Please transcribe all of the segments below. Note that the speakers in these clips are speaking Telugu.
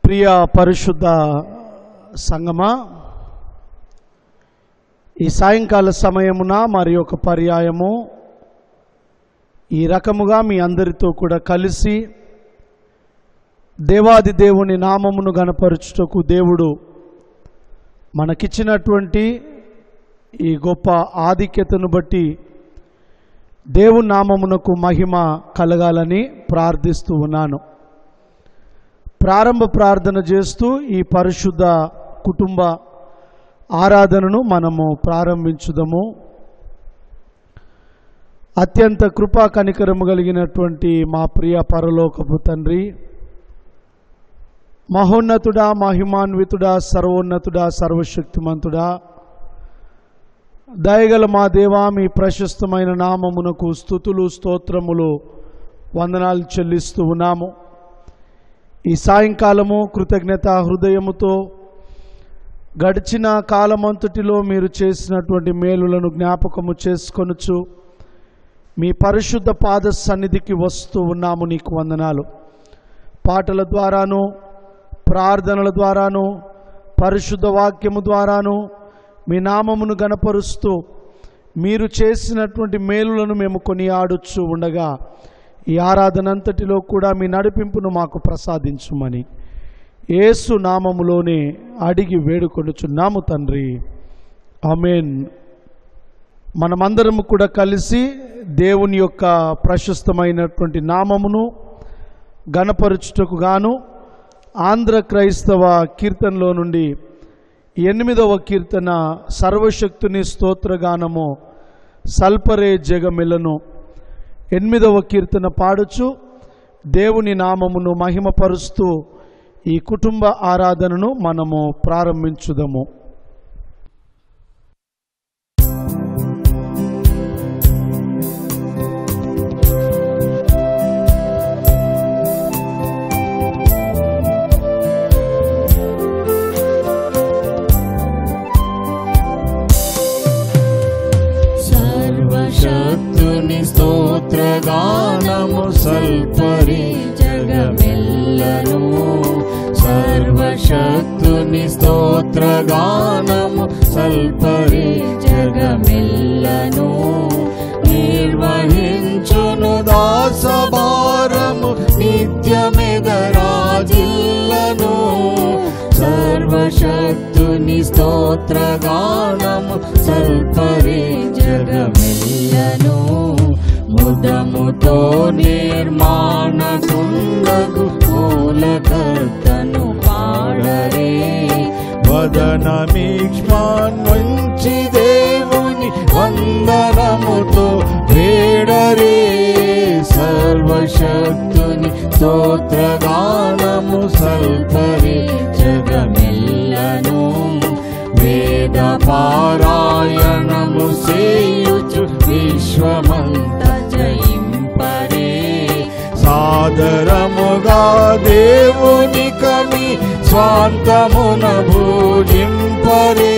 ప్రియ పరిశుద్ధ సంగమా ఈ సాయంకాల సమయమున మరి ఒక పర్యాయము ఈ రకముగా మీ అందరితో కూడా కలిసి దేవాది దేవుని నామమును గనపరచుటకు దేవుడు మనకిచ్చినటువంటి ఈ గొప్ప ఆధిక్యతను బట్టి దేవుని నామమునకు మహిమ కలగాలని ప్రార్థిస్తూ ఉన్నాను ప్రారంభ ప్రార్థన చేస్తూ ఈ పరిశుద్ధ కుటుంబ ఆరాధనను మనము ప్రారంభించుదాము అత్యంత కృపా కనికరము కలిగినటువంటి మా ప్రియ పరలోకపు తండ్రి మహోన్నతుడా మహిమాన్వితుడా సర్వోన్నతుడా సర్వశక్తిమంతుడా దయగల మా దేవా మీ ప్రశస్తమైన నామమునకు స్థుతులు స్తోత్రములు వందనాలు చెల్లిస్తూ ఉన్నాము ఈ సాయంకాలము కృతజ్ఞత హృదయముతో గడిచిన కాలమంతటిలో మీరు చేసినటువంటి మేలులను జ్ఞాపకము చేసుకొనుచు మీ పరిశుద్ధ పాద సన్నిధికి వస్తూ ఉన్నాము నీకు వందనాలు పాటల ద్వారాను ప్రార్థనల ద్వారాను పరిశుద్ధ వాక్యము ద్వారాను మీ నామమును గనపరుస్తూ మీరు చేసినటువంటి మేలులను మేము కొనియాడుచు ఉండగా ఈ ఆరాధన అంతటిలో కూడా మీ నడిపింపును మాకు ప్రసాదించుమని యేసు నామములోనే అడిగి వేడుకొనుచున్నాము తండ్రి ఆమెన్ మనమందరము కూడా కలిసి దేవుని యొక్క ప్రశస్తమైనటువంటి నామమును గణపరుచుటకు గాను ఆంధ్ర క్రైస్తవ కీర్తనలో నుండి ఎనిమిదవ కీర్తన సర్వశక్తుని స్తోత్రగానము సల్పరే జగమెలను ఎనిమిదవ కీర్తన పాడుచు దేవుని నామమును మహిమపరుస్తూ ఈ కుటుంబ ఆరాధనను మనము ప్రారంభించుదము సర్వశక్తుని స్తోత్రగానము సల్పరి జగమెల్లను సర్వశక్తుని స్తోత్రగానము సల్పరి జగమెల్లను నిర్వహించును దాసభారము నిత్యమెదరాజిల్లను సర్వశక్తుని స్తోత్రగానము సల్పరి జగమెల్లను ముదముతో నిర్మాణ కుండకు మూలకర్తను పాడరే వదనమీక్ష్మాన్ మంచి దేవుని వందనముతో వేడరే సర్వశక్తుని స్తోత్రగానము సల్పరి జగమెల్లను వేద పారాయణము సేయుచు విశ్వమంత జయింపరే సాదరముగా దేవుని కమి స్వాంతమున భూజింపరే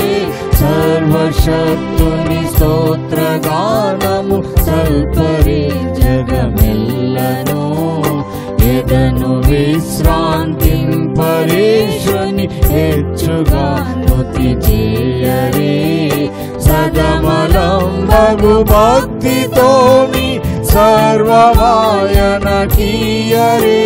సర్వశక్తుని స్తోత్రగానము సల్పరి జగమెల్లను ఎదను విశ్రాంతింపరేషుని హెచ్చుగా నుతి చేయరే సదమలం బగు భక్తితోని సర్వమాయన కీయరే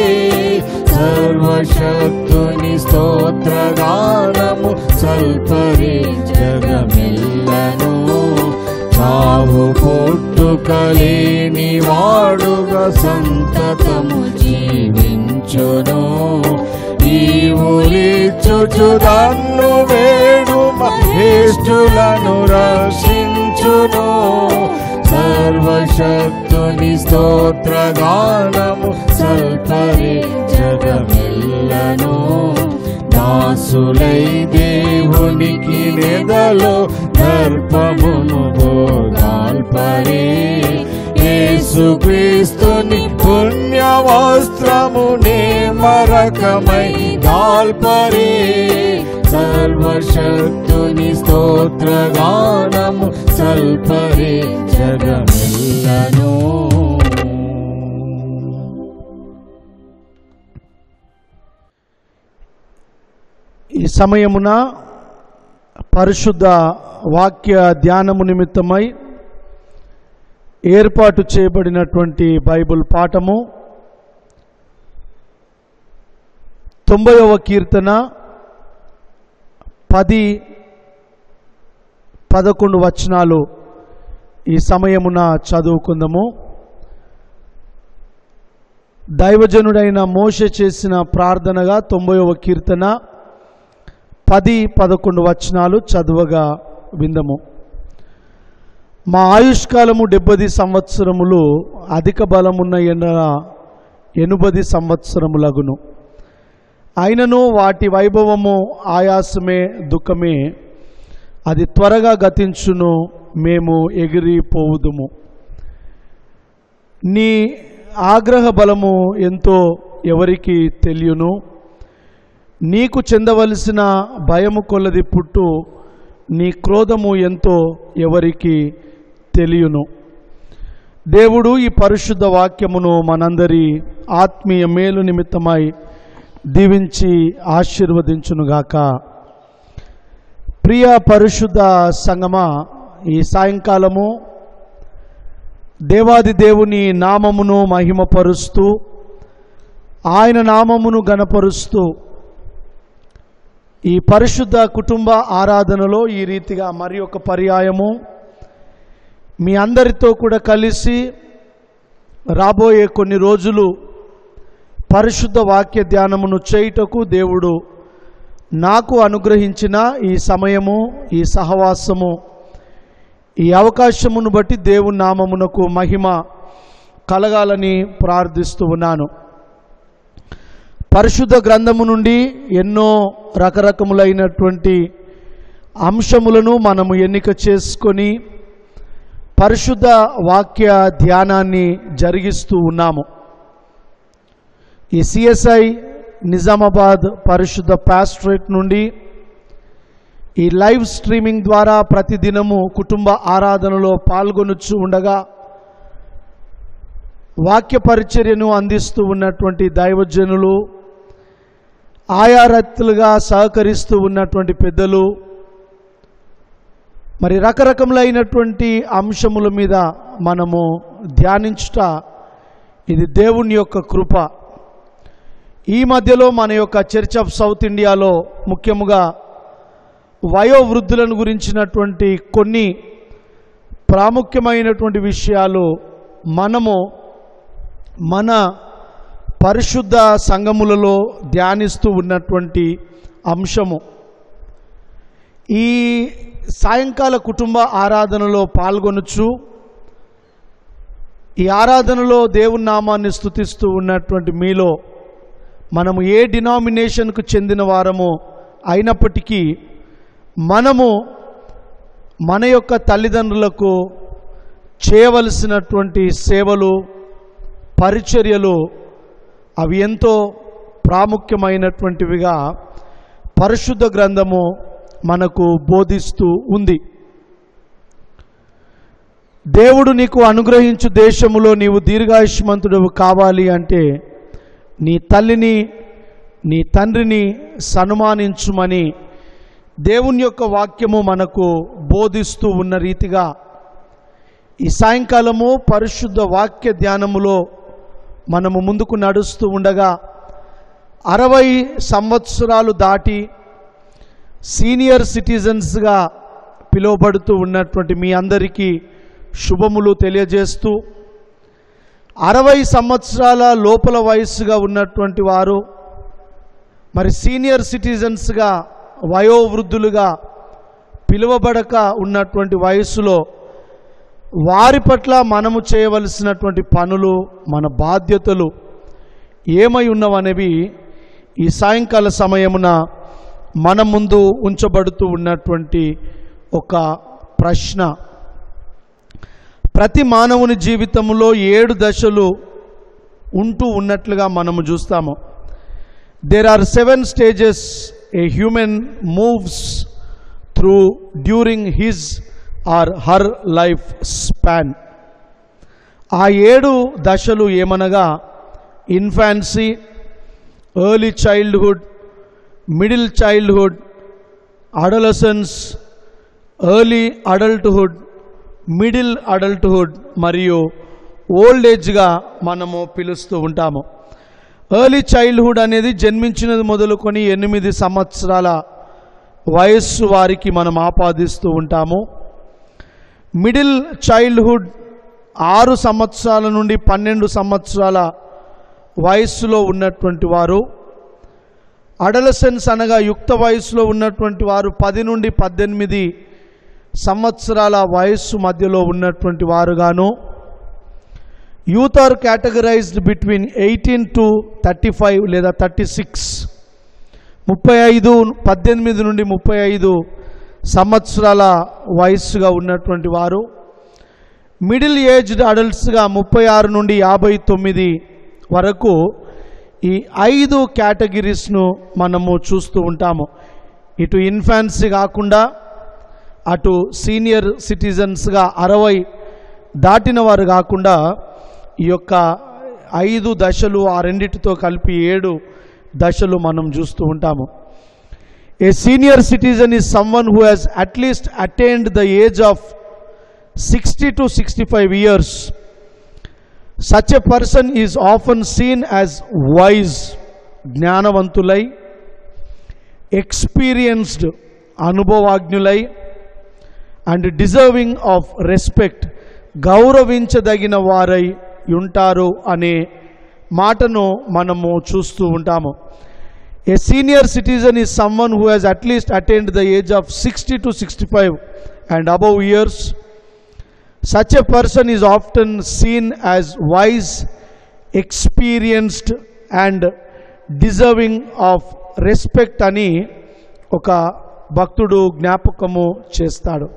సర్వశక్తుని స్తోత్రగానము సల్పరి జగమెల్లను చావు పుట్టుకలేని వాడుగా సంతతము జీవించును ఈ ఊలిచుచు దన్ను వేడు మహేష్ఠులను రక్షించును సర్వశక్తుని స్తోత్రగానము సల్పరి జగమెల్లను దాసులై దేవునికి నెదలో దర్పమును బోగాల్పరే యేసుక్రీస్తుని పుణ్య వస్త్రమునే మరకమై దాల్పరే సర్వశక్తుని స్తోత్రగానము సల్పరే జగమెల్లను ఈ సమయమున పరిశుద్ధ వాక్య ధ్యానము నిమిత్తమై ఏర్పాటు చేయబడినటువంటి బైబిల్ పాఠము తొంభైవ కీర్తన పది పదకొండు వచనాలు ఈ సమయమున చదువుకుందాము దైవజనుడైన మోష చేసిన ప్రార్థనగా తొంభైవ కీర్తన పది పదకొండు వచనాలు చదువగా విందము మా ఆయుష్కాలము డెబ్బది సంవత్సరములు అధిక బలమున్న ఎన ఎనుబది సంవత్సరములగును అయినను వాటి వైభవము ఆయాసమే దుఃఖమే అది త్వరగా గతించును మేము ఎగిరిపోవుదుము నీ ఆగ్రహ బలము ఎంతో ఎవరికి తెలియను నీకు చెందవలసిన భయము కొలది పుట్టు నీ క్రోధము ఎంతో ఎవరికి తెలియను దేవుడు ఈ పరిశుద్ధ వాక్యమును మనందరి ఆత్మీయ మేలు నిమిత్తమై దీవించి ఆశీర్వదించునుగాక ప్రియ పరిశుద్ధ సంగమా ఈ సాయంకాలము దేవాది దేవుని నామమును మహిమపరుస్తూ ఆయన నామమును గణపరుస్తూ ఈ పరిశుద్ధ కుటుంబ ఆరాధనలో ఈ రీతిగా మరి ఒక పర్యాయము మీ అందరితో కూడా కలిసి రాబోయే కొన్ని రోజులు పరిశుద్ధ వాక్య ధ్యానమును చేయుటకు దేవుడు నాకు అనుగ్రహించిన ఈ సమయము ఈ సహవాసము ఈ అవకాశమును బట్టి దేవుని నామమునకు మహిమ కలగాలని ప్రార్థిస్తూ ఉన్నాను పరిశుద్ధ గ్రంథము నుండి ఎన్నో రకరకములైనటువంటి అంశములను మనము ఎన్నిక చేసుకొని పరిశుద్ధ వాక్య ధ్యానాన్ని జరిగిస్తూ ఉన్నాము ఈ సిఎస్ఐ నిజామాబాద్ పరిశుద్ధ పాస్ట్రేట్ నుండి ఈ లైవ్ స్ట్రీమింగ్ ద్వారా ప్రతిదినము కుటుంబ ఆరాధనలో పాల్గొనొచ్చు ఉండగా వాక్య పరిచర్యను అందిస్తూ ఉన్నటువంటి దైవజనులు ఆయా రత్తులుగా సహకరిస్తూ ఉన్నటువంటి పెద్దలు మరి రకరకములైనటువంటి అంశముల మీద మనము ధ్యానించుట ఇది దేవుని యొక్క కృప ఈ మధ్యలో మన యొక్క చర్చ్ ఆఫ్ సౌత్ ఇండియాలో ముఖ్యముగా వయోవృద్ధులను గురించినటువంటి కొన్ని ప్రాముఖ్యమైనటువంటి విషయాలు మనము మన పరిశుద్ధ సంఘములలో ధ్యానిస్తూ ఉన్నటువంటి అంశము ఈ సాయంకాల కుటుంబ ఆరాధనలో పాల్గొనొచ్చు ఈ ఆరాధనలో దేవుని నామాన్ని స్థుతిస్తూ ఉన్నటువంటి మీలో మనము ఏ డినామినేషన్కు చెందిన వారము అయినప్పటికీ మనము మన యొక్క తల్లిదండ్రులకు చేయవలసినటువంటి సేవలు పరిచర్యలు అవి ఎంతో ప్రాముఖ్యమైనటువంటివిగా పరిశుద్ధ గ్రంథము మనకు బోధిస్తూ ఉంది దేవుడు నీకు అనుగ్రహించు దేశములో నీవు దీర్ఘాయుష్మంతుడు కావాలి అంటే నీ తల్లిని నీ తండ్రిని సన్మానించుమని దేవుని యొక్క వాక్యము మనకు బోధిస్తూ ఉన్న రీతిగా ఈ సాయంకాలము పరిశుద్ధ వాక్య ధ్యానములో మనము ముందుకు నడుస్తూ ఉండగా అరవై సంవత్సరాలు దాటి సీనియర్ సిటిజన్స్గా పిలువబడుతూ ఉన్నటువంటి మీ అందరికీ శుభములు తెలియజేస్తూ అరవై సంవత్సరాల లోపల వయస్సుగా ఉన్నటువంటి వారు మరి సీనియర్ సిటిజన్స్గా వయోవృద్ధులుగా పిలువబడక ఉన్నటువంటి వయస్సులో వారి పట్ల మనము చేయవలసినటువంటి పనులు మన బాధ్యతలు ఏమై ఉన్నవనేవి ఈ సాయంకాల సమయమున మన ముందు ఉంచబడుతూ ఉన్నటువంటి ఒక ప్రశ్న ప్రతి మానవుని జీవితంలో ఏడు దశలు ఉంటూ ఉన్నట్లుగా మనము చూస్తాము there are seven stages a human moves through during his or her life span ఆ ఏడు దశలు ఏమనగా infancy early childhood middle childhood adolescence early adulthood middle adulthood మరియు ఓల్డ్ ఏజ్గా మనము పిలుస్తూ ఉంటాము ఎర్లీ చైల్డ్హుడ్ అనేది జన్మించినది మొదలుకొని ఎనిమిది సంవత్సరాల వయస్సు వారికి మనం ఆపాదిస్తూ ఉంటాము మిడిల్ చైల్డ్హుడ్ ఆరు సంవత్సరాల నుండి పన్నెండు సంవత్సరాల వయస్సులో ఉన్నటువంటి వారు అడలసెన్స్ అనగా యుక్త వయస్సులో ఉన్నటువంటి వారు పది నుండి పద్దెనిమిది సంవత్సరాల వయస్సు మధ్యలో ఉన్నటువంటి వారుగాను youth are categorized between eighteen to thirty five లేదా థర్టీ సిక్స్ ముప్పై ఐదు పద్దెనిమిది నుండి ముప్పై ఐదు సంవత్సరాల వయస్సుగా ఉన్నటువంటి వారు మిడిల్ ఏజ్డ్ అడల్ట్స్గా ముప్పై ఆరు నుండి యాభై తొమ్మిది వరకు ఈ ఐదు కేటగిరీస్ను మనము చూస్తూ ఉంటాము ఇటు ఇన్ఫాన్సీ కాకుండా అటు సీనియర్ సిటిజన్స్గా అరవై దాటిన వారు కాకుండా ఈ యొక్క ఐదు దశలు ఆ రెండిటితో కలిపి ఏడు దశలు మనం చూస్తూ ఉంటాము a senior citizen is someone who has at least attained the age of sixty to sixty five years such a person is often seen as wise జ్ఞానవంతులై ఎక్స్పీరియన్స్డ్ అనుభవాజ్ఞులై అండ్ డిజర్వింగ్ ఆఫ్ రెస్పెక్ట్ గౌరవించదగిన వారై ఉంటారు అనే మాటను మనము చూస్తూ ఉంటాము a senior citizen is someone who has at least attained the age of sixty to sixty five and above years such a person is often seen as wise experienced and deserving of respect అని ఒక భక్తుడు జ్ఞాపకము చేస్తాడు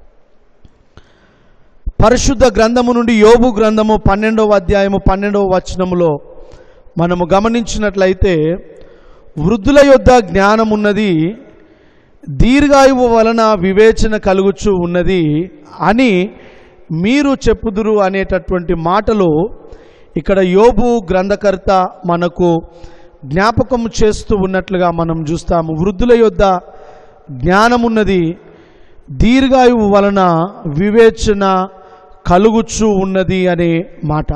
పరిశుద్ధ గ్రంథము నుండి యోబు గ్రంథము పన్నెండవ అధ్యాయము పన్నెండవ వచనములో మనము గమనించినట్లయితే వృద్ధుల యొద్ద జ్ఞానం ఉన్నది దీర్ఘాయువు వలన వివేచన కలుగుచు ఉన్నది అని మీరు చెప్పుదురు అనేటటువంటి మాటలు ఇక్కడ యోబు గ్రంథకర్త మనకు జ్ఞాపకం చేస్తూ ఉన్నట్లుగా మనం చూస్తాము వృద్ధుల యొద్ద జ్ఞానమున్నది దీర్ఘాయువు వలన వివేచన కలుగుచు ఉన్నది అనే మాట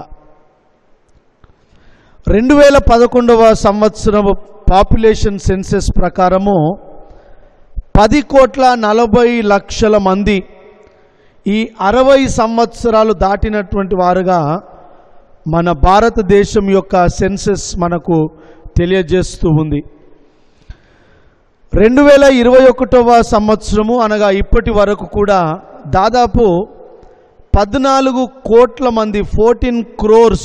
రెండు వేల పదకొండవ సంవత్సరం పాపులేషన్ సెన్సెస్ ప్రకారము పది కోట్ల నలభై లక్షల మంది ఈ అరవై సంవత్సరాలు దాటినటువంటి వారుగా మన భారతదేశం యొక్క సెన్సెస్ మనకు తెలియజేస్తూ ఉంది రెండు వేల ఇరవై ఒకటవ సంవత్సరము అనగా ఇప్పటి వరకు కూడా దాదాపు పద్నాలుగు కోట్ల మంది ఫోర్టీన్ క్రోర్స్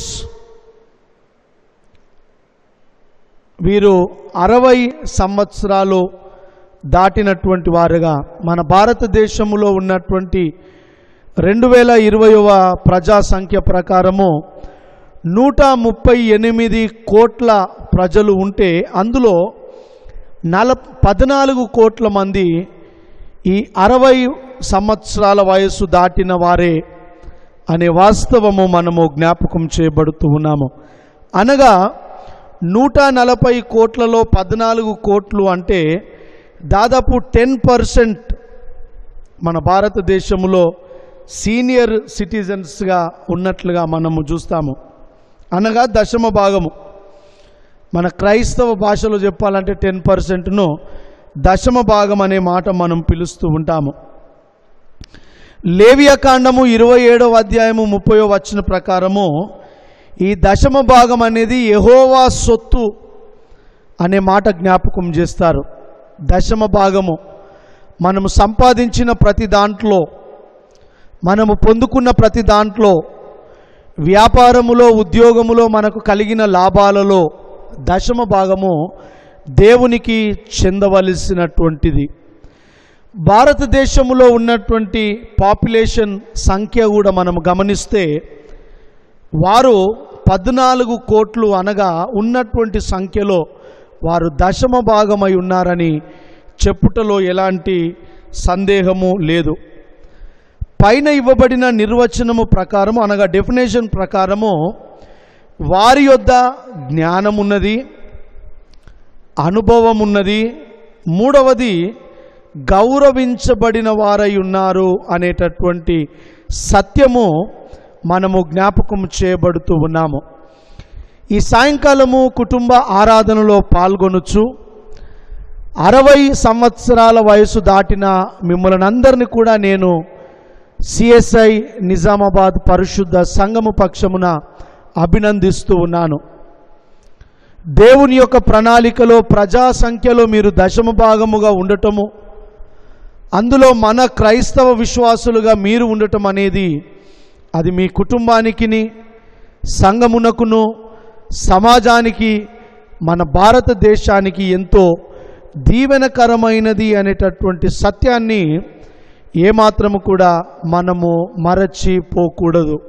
వీరు అరవై సంవత్సరాలు దాటినటువంటి వారుగా మన భారతదేశంలో ఉన్నటువంటి రెండు వేల ఇరవైవ ప్రజా సంఖ్య ప్రకారము నూట ముప్పై ఎనిమిది కోట్ల ప్రజలు ఉంటే అందులో నల పద్నాలుగు కోట్ల మంది ఈ అరవై సంవత్సరాల వయస్సు దాటిన వారే అనే వాస్తవము మనము జ్ఞాపకం చేయబడుతూ ఉన్నాము అనగా నూట నలభై కోట్లలో పద్నాలుగు కోట్లు అంటే దాదాపు టెన్ పర్సెంట్ మన భారతదేశంలో సీనియర్ సిటిజన్స్గా ఉన్నట్లుగా మనము చూస్తాము అనగా దశమ భాగము మన క్రైస్తవ భాషలో చెప్పాలంటే టెన్ పర్సెంట్ను దశమ భాగం అనే మాట మనం పిలుస్తూ ఉంటాము లేవియకాండము ఇరవై ఏడవ అధ్యాయము ముప్పయో వచ్చిన ప్రకారము ఈ దశమ భాగం అనేది యహోవా సొత్తు అనే మాట జ్ఞాపకం చేస్తారు దశమ భాగము మనము సంపాదించిన ప్రతి దాంట్లో మనము పొందుకున్న ప్రతి దాంట్లో వ్యాపారములో ఉద్యోగములో మనకు కలిగిన లాభాలలో దశమ భాగము దేవునికి చెందవలసినటువంటిది భారతదేశంలో ఉన్నటువంటి పాపులేషన్ సంఖ్య కూడా మనం గమనిస్తే వారు పద్నాలుగు కోట్లు అనగా ఉన్నటువంటి సంఖ్యలో వారు దశమ భాగమై ఉన్నారని చెప్పుటలో ఎలాంటి సందేహము లేదు పైన ఇవ్వబడిన నిర్వచనము ప్రకారము అనగా డెఫినేషన్ ప్రకారము వారి యొద్ద జ్ఞానం ఉన్నది అనుభవం ఉన్నది మూడవది గౌరవించబడిన వారై ఉన్నారు అనేటటువంటి సత్యము మనము జ్ఞాపకం చేయబడుతూ ఉన్నాము ఈ సాయంకాలము కుటుంబ ఆరాధనలో పాల్గొనొచ్చు అరవై సంవత్సరాల వయసు దాటిన మిమ్మల్ని అందరినీ కూడా నేను సిఎస్ఐ నిజామాబాద్ పరిశుద్ధ సంఘము పక్షమున అభినందిస్తూ ఉన్నాను దేవుని యొక్క ప్రణాళికలో ప్రజా సంఖ్యలో మీరు దశమ భాగముగా ఉండటము అందులో మన క్రైస్తవ విశ్వాసులుగా మీరు ఉండటం అనేది అది మీ కుటుంబానికిని సంఘమునకును సమాజానికి మన భారతదేశానికి ఎంతో దీవెనకరమైనది అనేటటువంటి సత్యాన్ని ఏమాత్రము కూడా మనము మరచిపోకూడదు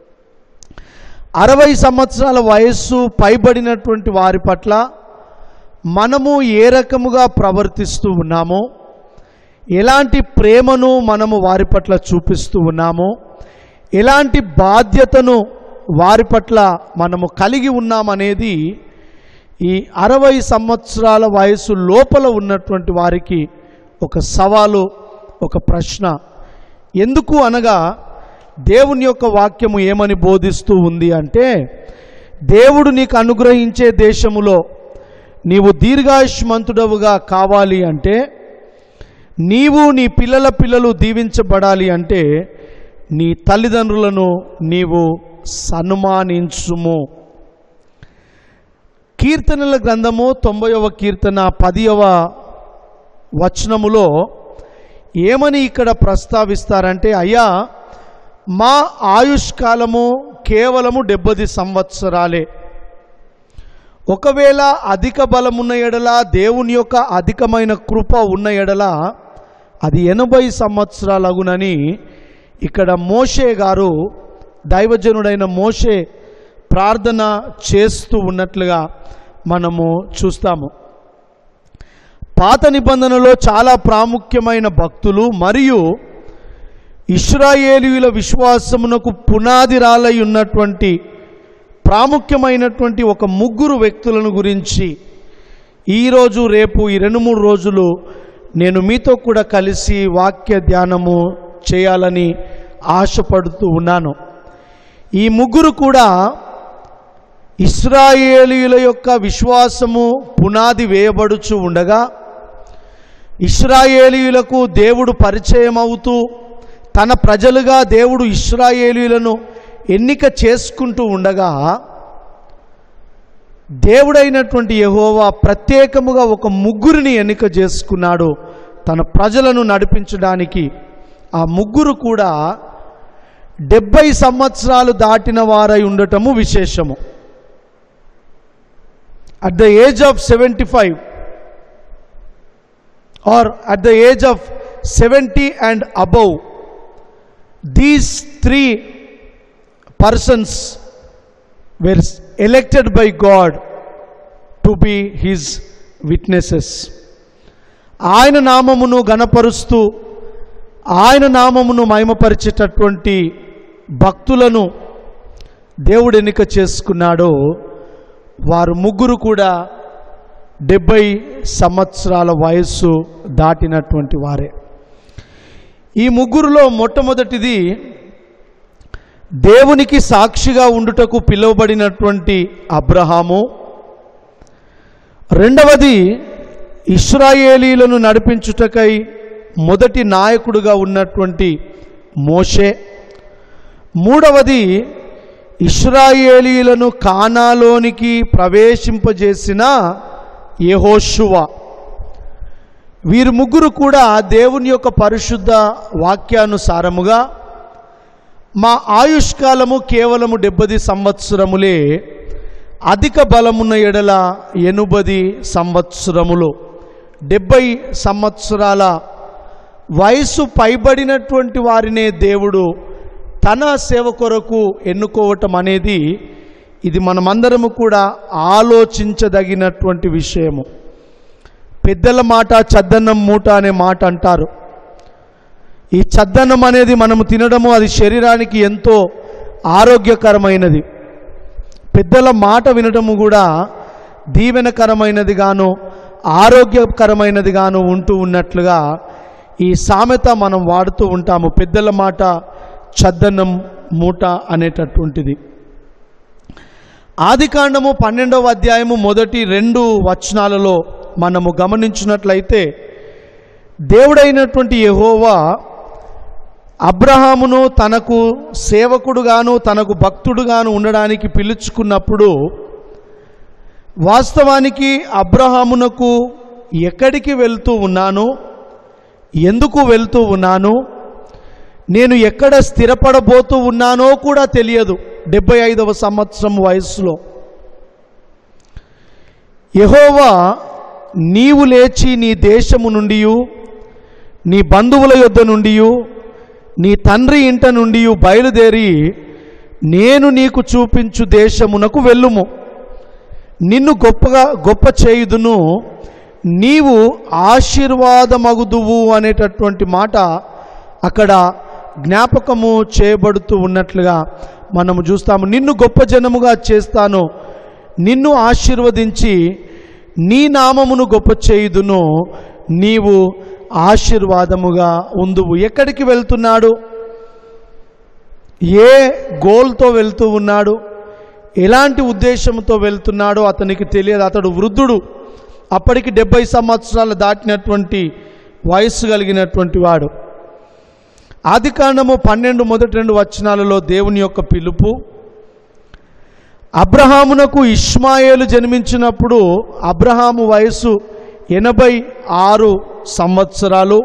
అరవై సంవత్సరాల వయస్సు పైబడినటువంటి వారి పట్ల మనము ఏ రకముగా ప్రవర్తిస్తూ ఉన్నామో ఎలాంటి ప్రేమను మనము వారి పట్ల చూపిస్తూ ఉన్నామో ఎలాంటి బాధ్యతను వారి పట్ల మనము కలిగి ఉన్నామనేది ఈ అరవై సంవత్సరాల వయసు లోపల ఉన్నటువంటి వారికి ఒక సవాలు ఒక ప్రశ్న ఎందుకు అనగా దేవుని యొక్క వాక్యము ఏమని బోధిస్తూ ఉంది అంటే దేవుడు నీకు అనుగ్రహించే దేశములో నీవు దీర్ఘాయుష్మంతుడవుగా కావాలి అంటే నీవు నీ పిల్లల పిల్లలు దీవించబడాలి అంటే నీ తల్లిదండ్రులను నీవు సన్మానించుము కీర్తనల గ్రంథము తొంభైవ కీర్తన పదియవ వచనములో ఏమని ఇక్కడ ప్రస్తావిస్తారంటే అయ్యా మా ఆయుష్కాలము కేవలము డెబ్బది సంవత్సరాలే ఒకవేళ అధిక బలమున్న ఎడల దేవుని యొక్క అధికమైన కృప ఉన్న ఎడల అది ఎనభై సంవత్సరాలగునని ఇక్కడ మోషే గారు దైవజనుడైన మోషే ప్రార్థన చేస్తూ ఉన్నట్లుగా మనము చూస్తాము పాత నిబంధనలో చాలా ప్రాముఖ్యమైన భక్తులు మరియు ఇస్రాయేలీయుల విశ్వాసమునకు పునాది రాలై ఉన్నటువంటి ప్రాముఖ్యమైనటువంటి ఒక ముగ్గురు వ్యక్తులను గురించి ఈరోజు రేపు ఈ రెండు మూడు రోజులు నేను మీతో కూడా కలిసి వాక్య ధ్యానము చేయాలని ఆశపడుతూ ఉన్నాను ఈ ముగ్గురు కూడా ఇస్రాయేలీయుల యొక్క విశ్వాసము పునాది వేయబడుచు ఉండగా ఇస్రాయేలీయులకు దేవుడు పరిచయం అవుతూ తన ప్రజలుగా దేవుడు ఇస్రాయేలీయులను ఎన్నిక చేసుకుంటూ ఉండగా దేవుడైనటువంటి యెహోవా ప్రత్యేకముగా ఒక ముగ్గురిని ఎన్నిక చేసుకున్నాడు తన ప్రజలను నడిపించడానికి ఆ ముగ్గురు కూడా డెబ్బై సంవత్సరాలు దాటిన వారై ఉండటము విశేషము at the age of seventy five or at the age of seventy and above these three persons were elected by God to be his witnesses. ఆయన నామమును గణపరుస్తూ ఆయన నామమును మహిమపరిచేటటువంటి భక్తులను దేవుడు ఎన్నిక చేసుకున్నాడో వారు ముగ్గురు కూడా డెబ్బై సంవత్సరాల వయస్సు దాటినటువంటి వారే ఈ ముగ్గురులో మొట్టమొదటిది దేవునికి సాక్షిగా ఉండుటకు పిలువబడినటువంటి అబ్రహాము రెండవది ఇస్రాయేలీలను నడిపించుటకై మొదటి నాయకుడుగా ఉన్నటువంటి మోషే మూడవది ఇస్రాయేలీలను కానాలోనికి ప్రవేశింపజేసిన యెహోషువ వీరు ముగ్గురు కూడా దేవుని యొక్క పరిశుద్ధ వాక్యానుసారముగా మా ఆయుష్కాలము కేవలము డెబ్బది సంవత్సరములే అధిక బలమున్న ఎడల ఎనుబది సంవత్సరములు డెబ్బై సంవత్సరాల వయసు పైబడినటువంటి వారినే దేవుడు తన సేవ కొరకు ఎన్నుకోవటం అనేది ఇది మనమందరము కూడా ఆలోచించదగినటువంటి విషయము పెద్దల మాట చద్దన్నం మూట అనే మాట అంటారు ఈ చద్దన్నం అనేది మనము తినడము అది శరీరానికి ఎంతో ఆరోగ్యకరమైనది పెద్దల మాట వినడము కూడా దీవెనకరమైనది గాను ఆరోగ్యకరమైనదిగాను ఉంటూ ఉన్నట్లుగా ఈ సామెత మనం వాడుతూ ఉంటాము పెద్దల మాట చద్దన్నం మూట అనేటటువంటిది ఆదికాండము పన్నెండవ అధ్యాయము మొదటి రెండు వచనాలలో మనము గమనించినట్లయితే దేవుడైనటువంటి యెహోవా అబ్రహామును తనకు సేవకుడుగాను తనకు భక్తుడుగాను ఉండడానికి పిలుచుకున్నప్పుడు వాస్తవానికి అబ్రహామునకు ఎక్కడికి వెళ్తూ ఉన్నాను ఎందుకు వెళ్తూ ఉన్నాను నేను ఎక్కడ స్థిరపడబోతూ ఉన్నానో కూడా తెలియదు డెబ్బై ఐదవ సంవత్సరం వయస్సులో యహోవా నీవు లేచి నీ దేశము నుండి నీ బంధువుల యొద్ద నుండి నీ తండ్రి ఇంట నుండి బయలుదేరి నేను నీకు చూపించు దేశమునకు వెళ్ళుము నిన్ను గొప్పగా గొప్ప చేయుదును నీవు ఆశీర్వాదమగుదువు అనేటటువంటి మాట అక్కడ జ్ఞాపకము చేయబడుతూ ఉన్నట్లుగా మనము చూస్తాము నిన్ను గొప్ప జనముగా చేస్తాను నిన్ను ఆశీర్వదించి నీ నామమును గొప్ప చేయుదును నీవు ఆశీర్వాదముగా ఉందువు ఎక్కడికి వెళ్తున్నాడు ఏ గోల్తో వెళ్తూ ఉన్నాడు ఎలాంటి ఉద్దేశంతో వెళ్తున్నాడో అతనికి తెలియదు అతడు వృద్ధుడు అప్పటికి డెబ్బై సంవత్సరాలు దాటినటువంటి వయస్సు కలిగినటువంటి వాడు ఆదికాండము పన్నెండు మొదటి రెండు వచనాలలో దేవుని యొక్క పిలుపు అబ్రహామునకు ఇష్మాయేలు జన్మించినప్పుడు అబ్రహాము వయస్సు ఎనభై ఆరు సంవత్సరాలు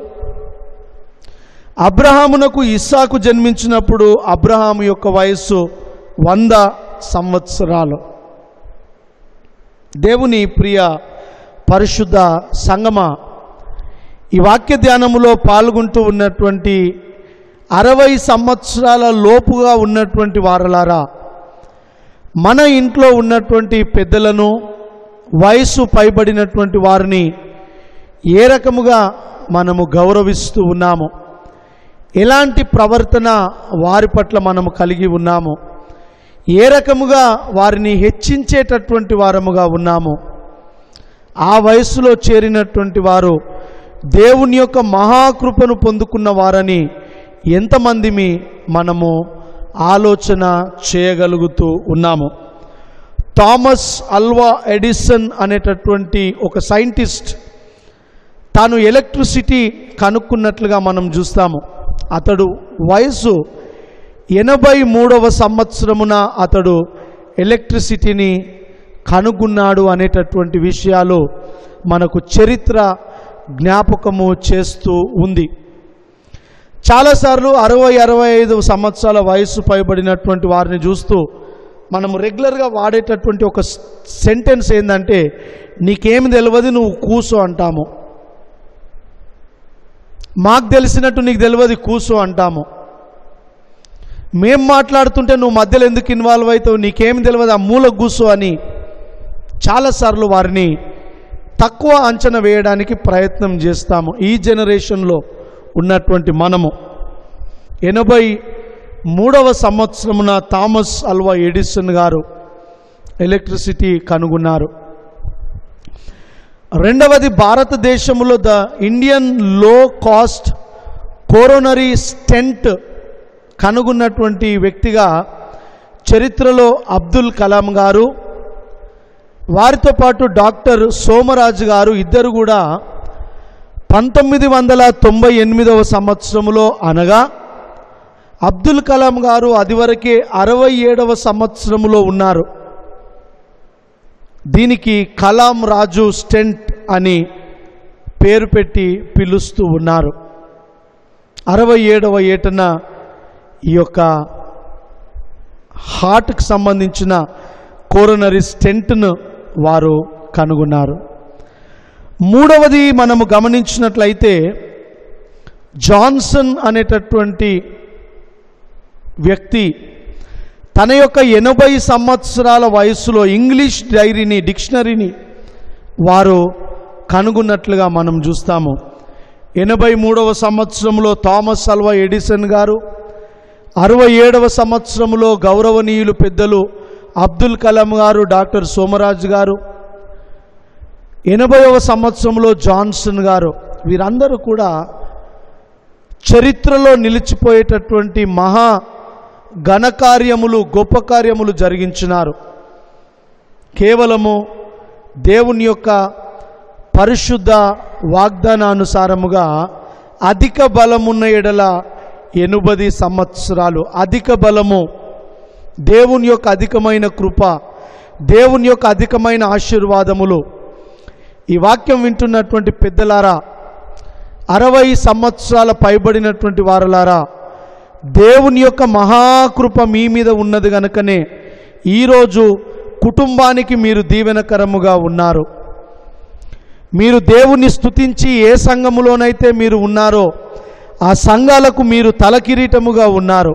అబ్రహామునకు ఇస్సాకు జన్మించినప్పుడు అబ్రహాము యొక్క వయస్సు వంద సంవత్సరాలు దేవుని ప్రియ పరిశుద్ధ సంగమ ఈ వాక్య ధ్యానములో పాల్గొంటూ ఉన్నటువంటి అరవై సంవత్సరాల లోపుగా ఉన్నటువంటి వారలారా మన ఇంట్లో ఉన్నటువంటి పెద్దలను వయసు పైబడినటువంటి వారిని ఏ రకముగా మనము గౌరవిస్తూ ఉన్నాము ఎలాంటి ప్రవర్తన వారి పట్ల మనము కలిగి ఉన్నాము ఏ రకముగా వారిని హెచ్చించేటటువంటి వారముగా ఉన్నాము ఆ వయస్సులో చేరినటువంటి వారు దేవుని యొక్క మహాకృపను పొందుకున్న వారని ఎంతమందిమి మనము ఆలోచన చేయగలుగుతూ ఉన్నాము థామస్ అల్వా ఎడిసన్ అనేటటువంటి ఒక సైంటిస్ట్ తాను ఎలక్ట్రిసిటీ కనుక్కున్నట్లుగా మనం చూస్తాము అతడు వయసు ఎనభై మూడవ సంవత్సరమున అతడు ఎలక్ట్రిసిటీని కనుగొన్నాడు అనేటటువంటి విషయాలు మనకు చరిత్ర జ్ఞాపకము చేస్తూ ఉంది చాలాసార్లు అరవై అరవై ఐదు సంవత్సరాల వయసు పైబడినటువంటి వారిని చూస్తూ మనము రెగ్యులర్గా వాడేటటువంటి ఒక సెంటెన్స్ ఏంటంటే నీకేమి తెలియదు నువ్వు కూసో అంటాము మాకు తెలిసినట్టు నీకు తెలియదు కూసో అంటాము మేం మాట్లాడుతుంటే నువ్వు మధ్యలో ఎందుకు ఇన్వాల్వ్ అవుతావు నీకేమి తెలియదు ఆ మూల కూసో అని చాలాసార్లు వారిని తక్కువ అంచనా వేయడానికి ప్రయత్నం చేస్తాము ఈ జనరేషన్లో ఉన్నటువంటి మనము ఎనభై మూడవ సంవత్సరమున థామస్ అల్వా ఎడిసన్ గారు ఎలక్ట్రిసిటీ కనుగొన్నారు రెండవది భారతదేశంలో the Indian low cost coronary stent కనుగొన్నటువంటి వ్యక్తిగా చరిత్రలో అబ్దుల్ కలాం గారు వారితో పాటు డాక్టర్ సోమరాజు గారు ఇద్దరు కూడా పంతొమ్మిది వందల తొంభై ఎనిమిదవ సంవత్సరంలో అనగా అబ్దుల్ కలాం గారు అదివరకే అరవై ఏడవ సంవత్సరంలో ఉన్నారు దీనికి కలాం రాజు స్టెంట్ అని పేరు పెట్టి పిలుస్తూ ఉన్నారు అరవై ఏడవ ఏటన ఈ యొక్క హార్ట్కి సంబంధించిన కోరోనరీ స్టెంట్ను వారు కనుగొన్నారు మూడవది మనము గమనించినట్లయితే జాన్సన్ అనేటటువంటి వ్యక్తి తన యొక్క ఎనభై సంవత్సరాల వయసులో ఇంగ్లీష్ డైరీని డిక్షనరీని వారు కనుగొన్నట్లుగా మనం చూస్తాము ఎనభై మూడవ సంవత్సరంలో థామస్ అల్వా ఎడిసన్ గారు అరవై ఏడవ సంవత్సరంలో గౌరవనీయులు పెద్దలు అబ్దుల్ కలాం గారు డాక్టర్ సోమరాజు గారు ఎనభైవ సంవత్సరంలో జాన్సన్ గారు వీరందరూ కూడా చరిత్రలో నిలిచిపోయేటటువంటి మహా ఘనకార్యములు గొప్ప కార్యములు జరిగించినారు కేవలము దేవుని యొక్క పరిశుద్ధ వాగ్దానానుసారముగా అధిక బలమున్న ఎడల ఎనుబది సంవత్సరాలు అధిక బలము దేవుని యొక్క అధికమైన కృప దేవుని యొక్క అధికమైన ఆశీర్వాదములు ఈ వాక్యం వింటున్నటువంటి పెద్దలారా అరవై సంవత్సరాల పైబడినటువంటి వారలారా దేవుని యొక్క మహాకృప మీ మీద ఉన్నది గనుకనే ఈరోజు కుటుంబానికి మీరు దీవెనకరముగా ఉన్నారు మీరు దేవుణ్ణి స్తుతించి ఏ సంఘములోనైతే మీరు ఉన్నారో ఆ సంఘాలకు మీరు తలకిరీటముగా ఉన్నారు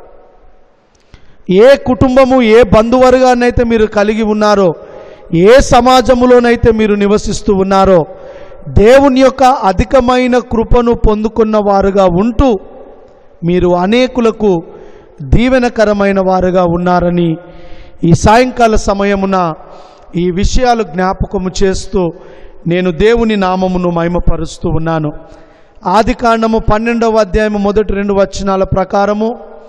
ఏ కుటుంబము ఏ బంధువర్గానైతే మీరు కలిగి ఉన్నారో ఏ సమాజములోనైతే మీరు నివసిస్తూ ఉన్నారో దేవుని యొక్క అధికమైన కృపను పొందుకున్న వారుగా ఉంటూ మీరు అనేకులకు దీవెనకరమైన వారుగా ఉన్నారని ఈ సాయంకాల సమయమున ఈ విషయాలు జ్ఞాపకము చేస్తూ నేను దేవుని నామమును మహిమపరుస్తూ ఉన్నాను ఆది కాండము పన్నెండవ అధ్యాయము మొదటి రెండు వచనాల ప్రకారము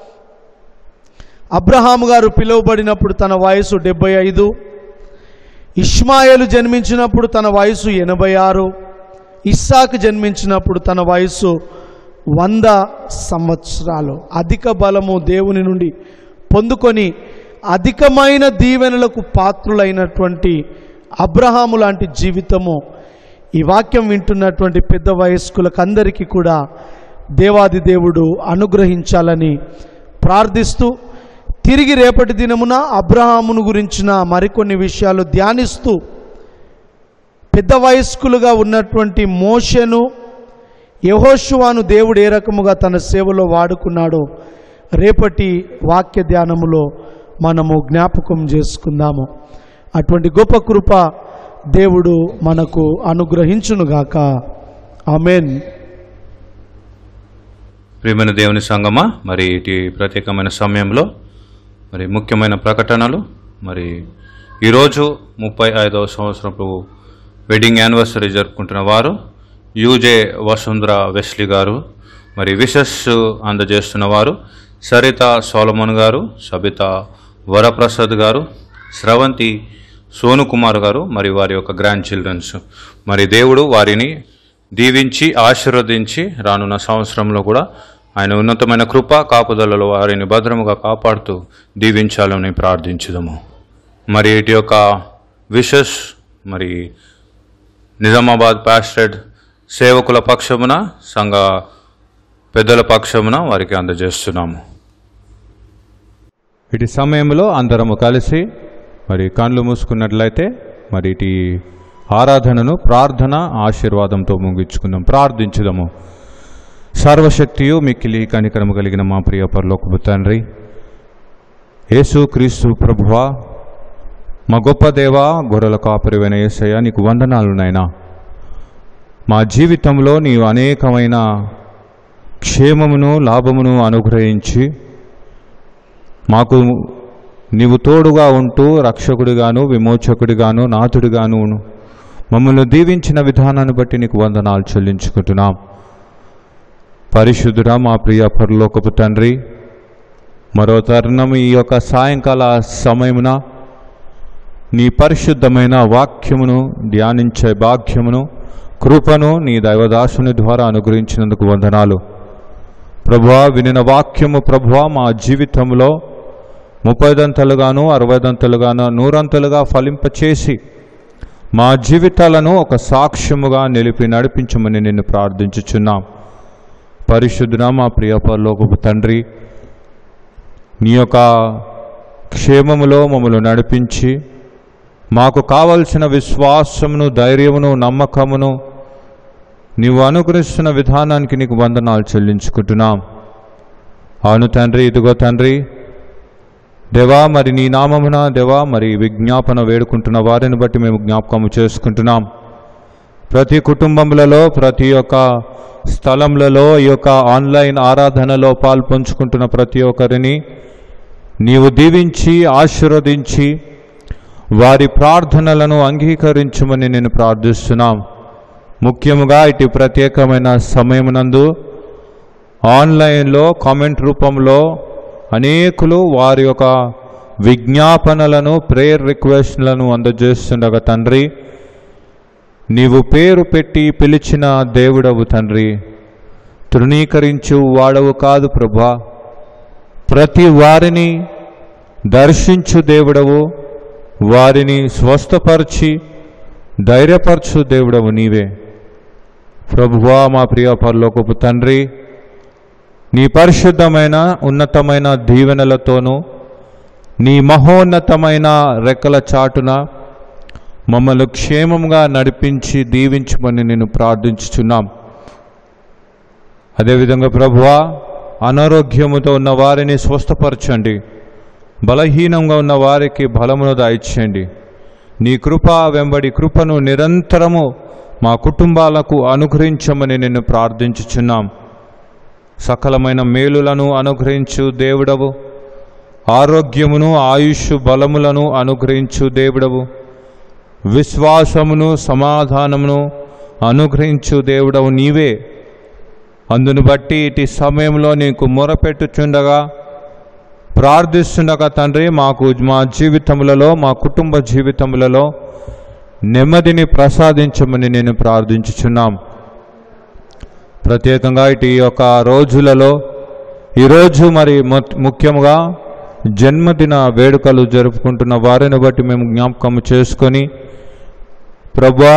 అబ్రహాము గారు పిలువబడినప్పుడు తన వయసు డెబ్బై ఐదు ఇష్మాయేలు జన్మించినప్పుడు తన వయసు ఎనభై ఆరు ఇస్సాకు జన్మించినప్పుడు తన వయసు వంద సంవత్సరాలు అధిక బలము దేవుని నుండి పొందుకొని అధికమైన దీవెనలకు పాత్రులైనటువంటి అబ్రహాము లాంటి జీవితము ఈ వాక్యం వింటున్నటువంటి పెద్ద వయస్కులకు అందరికీ కూడా దేవాది దేవుడు అనుగ్రహించాలని ప్రార్థిస్తూ తిరిగి రేపటి దినమున అబ్రహామును గురించిన మరికొన్ని విషయాలు ధ్యానిస్తూ పెద్ద వయస్కులుగా ఉన్నటువంటి మోషను యహోషువాను దేవుడు ఏ రకముగా తన సేవలో వాడుకున్నాడో రేపటి వాక్య ధ్యానములో మనము జ్ఞాపకం చేసుకుందాము అటువంటి గొప్ప కృప దేవుడు మనకు అనుగ్రహించునుగాక ఆమెన్ ప్రియమైన దేవుని సంగమా మరి ఇటు ప్రత్యేకమైన సమయంలో మరి ముఖ్యమైన ప్రకటనలు మరి ఈరోజు ముప్పై ఐదవ సంవత్సరపు వెడ్డింగ్ యానివర్సరీ జరుపుకుంటున్న వారు యూజే వసుంధర వెస్లీ గారు మరి విషస్ అందజేస్తున్న వారు సరిత సోలమన్ గారు సబిత వరప్రసాద్ గారు స్రవంతి సోను కుమార్ గారు మరి వారి యొక్క గ్రాండ్ చిల్డ్రన్స్ మరి దేవుడు వారిని దీవించి ఆశీర్వదించి రానున్న సంవత్సరంలో కూడా ఆయన ఉన్నతమైన కృప కాపుదలలో వారిని భద్రముగా కాపాడుతూ దీవించాలని ప్రార్థించుదాము మరి ఇటు యొక్క విషస్ మరి నిజామాబాద్ పాస్టెడ్ సేవకుల పక్షమున సంఘ పెద్దల పక్షమున వారికి అందజేస్తున్నాము ఇటు సమయంలో అందరము కలిసి మరి కళ్ళు మూసుకున్నట్లయితే మరి ఇటు ఆరాధనను ప్రార్థన ఆశీర్వాదంతో ముగించుకుందాం ప్రార్థించుదాము సర్వశక్తియు మిక్కిలి కనికరము కలిగిన మా ప్రియ పరలోకపు తండ్రి యేసు క్రీస్తు ప్రభువా మా గొప్ప దేవ గొర్రెల కాపరివైన యేసయ్య నీకు వందనాలు నాయనా మా జీవితంలో నీవు అనేకమైన క్షేమమును లాభమును అనుగ్రహించి మాకు నీవు తోడుగా ఉంటూ రక్షకుడిగాను విమోచకుడిగాను నాథుడిగాను మమ్మల్ని దీవించిన విధానాన్ని బట్టి నీకు వందనాలు చెల్లించుకుంటున్నాం పరిశుద్ధుడా మా ప్రియ పరలోకపు తండ్రి మరో తరుణం ఈ యొక్క సాయంకాల సమయమున నీ పరిశుద్ధమైన వాక్యమును ధ్యానించే భాగ్యమును కృపను నీ దైవదాసుని ద్వారా అనుగ్రహించినందుకు వందనాలు ప్రభువా వినిన వాక్యము ప్రభువా మా జీవితంలో ముప్పైదంతలుగాను అరవైదంతలుగాను నూరంతలుగా ఫలింపచేసి మా జీవితాలను ఒక సాక్ష్యముగా నిలిపి నడిపించమని నిన్ను ప్రార్థించుచున్నాం పరిశుద్ధున మా ప్రియ పరలోకపు తండ్రి నీ యొక్క క్షేమములో మమ్మల్ని నడిపించి మాకు కావలసిన విశ్వాసమును ధైర్యమును నమ్మకమును నీవు అనుగ్రహిస్తున్న విధానానికి నీకు వందనాలు చెల్లించుకుంటున్నాం అవును తండ్రి ఇదిగో తండ్రి దేవా మరి నీ నామమున దేవా మరి విజ్ఞాపన వేడుకుంటున్న వారిని బట్టి మేము జ్ఞాపకము చేసుకుంటున్నాం ప్రతి కుటుంబములలో ప్రతి ఒక్క స్థలములలో ఈ యొక్క ఆన్లైన్ ఆరాధనలో పాల్పంచుకుంటున్న ప్రతి ఒక్కరిని నీవు దీవించి ఆశీర్వదించి వారి ప్రార్థనలను అంగీకరించమని నేను ప్రార్థిస్తున్నాం ముఖ్యముగా ఇటు ప్రత్యేకమైన సమయమునందు ఆన్లైన్లో కామెంట్ రూపంలో అనేకులు వారి యొక్క విజ్ఞాపనలను ప్రేయర్ రిక్వెస్ట్లను అందజేస్తుండగా తండ్రి నీవు పేరు పెట్టి పిలిచిన దేవుడవు తండ్రి తృణీకరించు వాడవు కాదు ప్రభా ప్రతి వారిని దర్శించు దేవుడవు వారిని స్వస్థపరిచి ధైర్యపరచు దేవుడవు నీవే ప్రభువా మా ప్రియ పరలోకపు తండ్రి నీ పరిశుద్ధమైన ఉన్నతమైన దీవెనలతోనూ నీ మహోన్నతమైన రెక్కల చాటున మమ్మల్ని క్షేమంగా నడిపించి దీవించమని నేను ప్రార్థించుచున్నాం అదేవిధంగా ప్రభువా అనారోగ్యముతో ఉన్న వారిని స్వస్థపరచండి బలహీనంగా ఉన్న వారికి బలమును దాయిచ్చండి నీ కృప వెంబడి కృపను నిరంతరము మా కుటుంబాలకు అనుగ్రహించమని నేను ప్రార్థించుచున్నాం సకలమైన మేలులను అనుగ్రహించు దేవుడవు ఆరోగ్యమును ఆయుష్ బలములను అనుగ్రహించు దేవుడవు విశ్వాసమును సమాధానమును అనుగ్రహించు దేవుడవు నీవే అందును బట్టి ఇటు సమయంలో నీకు మొరపెట్టుచుండగా ప్రార్థిస్తుండగా తండ్రి మాకు మా జీవితములలో మా కుటుంబ జీవితములలో నెమ్మదిని ప్రసాదించమని నేను ప్రార్థించుచున్నాం ప్రత్యేకంగా ఇటు ఈ యొక్క రోజులలో ఈరోజు మరి ము- ముఖ్యంగా జన్మదిన వేడుకలు జరుపుకుంటున్న వారిని బట్టి మేము జ్ఞాపకం చేసుకొని ప్రభా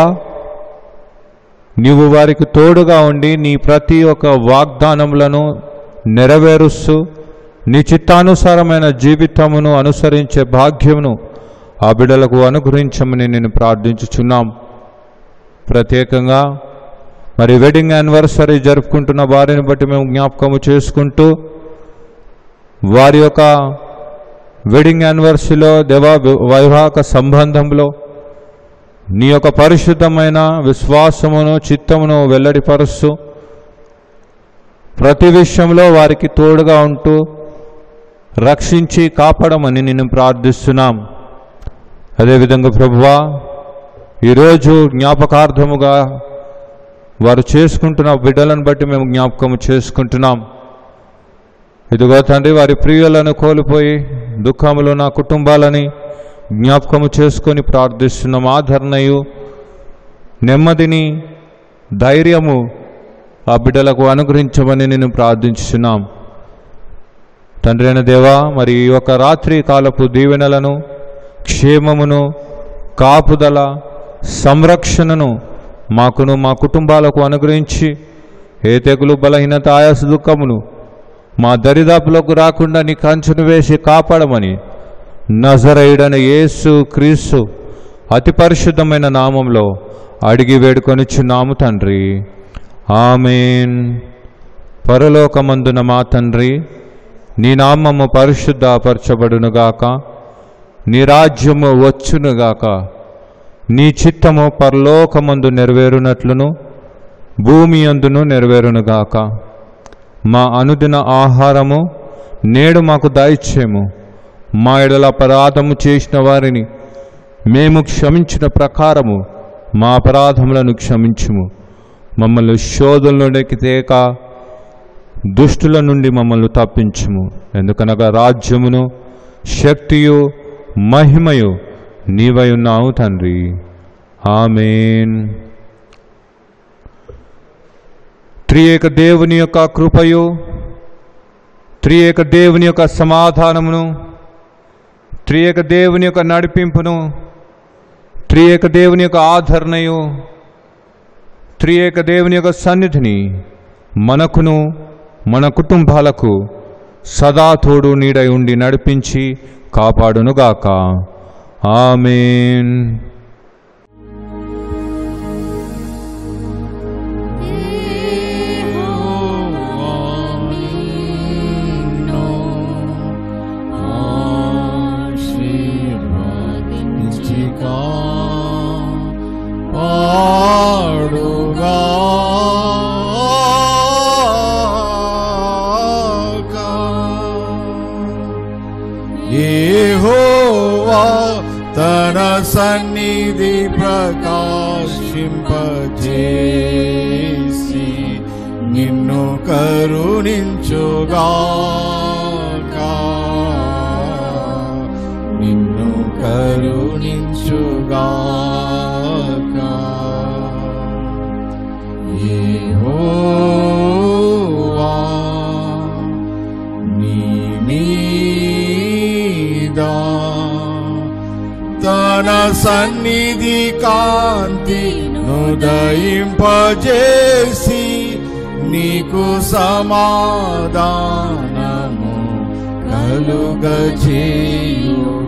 నీవు వారికి తోడుగా ఉండి నీ ప్రతి ఒక్క వాగ్దానములను నెరవేరుస్తూ నీ చిత్తానుసారమైన జీవితమును అనుసరించే భాగ్యమును ఆ బిడ్డలకు అనుగ్రహించమని నేను ప్రార్థించుచున్నాం ప్రత్యేకంగా మరి వెడ్డింగ్ యానివర్సరీ జరుపుకుంటున్న వారిని బట్టి మేము జ్ఞాపకము చేసుకుంటూ వారి యొక్క వెడ్డింగ్ యానివర్సరీలో దేవా వి- వైవాహిక సంబంధంలో నీ యొక్క పరిశుద్ధమైన విశ్వాసమును చిత్తమును వెల్లడిపరుస్తూ ప్రతి విషయంలో వారికి తోడుగా ఉంటూ రక్షించి కాపాడమని నేను ప్రార్థిస్తున్నాం అదేవిధంగా ప్రభువా ఈరోజు జ్ఞాపకార్థముగా వారు చేసుకుంటున్న బిడ్డలను బట్టి మేము జ్ఞాపకం చేసుకుంటున్నాం ఇదిగో తండ్రి వారి ప్రియులను కోల్పోయి దుఃఖములో నా కుటుంబాలని జ్ఞాపకము చేసుకొని ప్రార్థిస్తున్నాం ఆదరణయు నెమ్మదిని ధైర్యము ఆ బిడ్డలకు అనుగ్రహించమని నేను ప్రార్థించుతున్నాం తండ్రి అయిన దేవా మరి ఈ యొక్క రాత్రి కాలపు దీవెనలను క్షేమమును కాపుదల సంరక్షణను మాకును మా కుటుంబాలకు అనుగ్రహించి ఏ తెగులు బలహీనత ఆయాస దుఃఖమును మా దరిదాపులకు రాకుండా నీ కంచును వేసి కాపాడమని నజరైడని యేసు క్రీస్తు అతి పరిశుద్ధమైన నామంలో అడిగి వేడుకొనిచున్నాము తండ్రి ఆమెన్ పరలోకమందున మా తండ్రి నీ నామము పరిశుద్ధపరచబడునుగాక నీ రాజ్యము వచ్చునుగాక నీ చిత్తము పరలోకమందు నెరవేరునట్లును భూమి అందును నెరవేరునుగాక మా అనుదిన ఆహారము నేడు మాకు దాయిచ్చేము మా ఎడల అపరాధము చేసిన వారిని మేము క్షమించిన ప్రకారము మా అపరాధములను క్షమించుము మమ్మల్ని శోధనలోకి తేక దుష్టుల నుండి మమ్మల్ని తప్పించుము ఎందుకనగా రాజ్యమును శక్తియు మహిమయు నీవై ఉన్నావు తండ్రి ఆమెన్ త్రియేక దేవుని యొక్క కృపయు త్రియేక దేవుని యొక్క సమాధానమును త్రియేక దేవుని యొక్క నడిపింపును త్రియేక దేవుని యొక్క ఆదరణయు త్రియేక దేవుని యొక్క సన్నిధిని మనకును మన కుటుంబాలకు సదా తోడు నీడై ఉండి నడిపించి కాపాడునుగాక ఆమెన్ ఆశీర్వదించిగా పాడుగా యెహోవా తన సన్నిధి ప్రకాశింపజేసి నిన్ను కరుణించుగాక నిన్ను కరుణించుగాక యెహోవా నీ మీద తన సన్నిధి కాంతి నుదయింపజేసి నీకు సమాధానము కలుగచేయుగాక